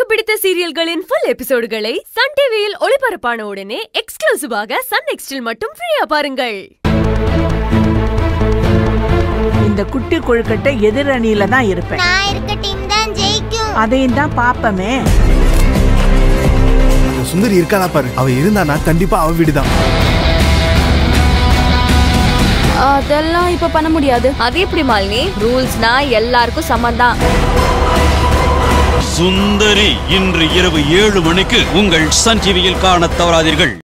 பிடித்த சீரியல்களின் full எபிசோடுகளை Sun டிவியில் ஒளிபரப்பான உடனே எக்ஸ்க்ளூசிவாக சன் நெக்ஸ்டில் மட்டும் ஃப்ரீயா பாருங்கள் இந்த குட்டி கொழுக்கட்டை எதிரணியில தான் இருப்பேன் நான் இருக்க டீம் தான் ஜெயிக்கும் அதையும் தான் பாப்பமே அந்த சுந்தரி இருக்காளா பாரு அவ இருந்தானா கண்டிப்பா அவ வீடுதான் அதெல்லாம் இப்ப பண்ண முடியாது அது எப்படி மாலினி ரூல்ஸ்னா எல்லாருக்கும் சமம் தான் சுந்தரி இன்று இரவு ஏழு மணிக்கு உங்கள் சன் டிவியில் காணத் தவறாதீர்கள்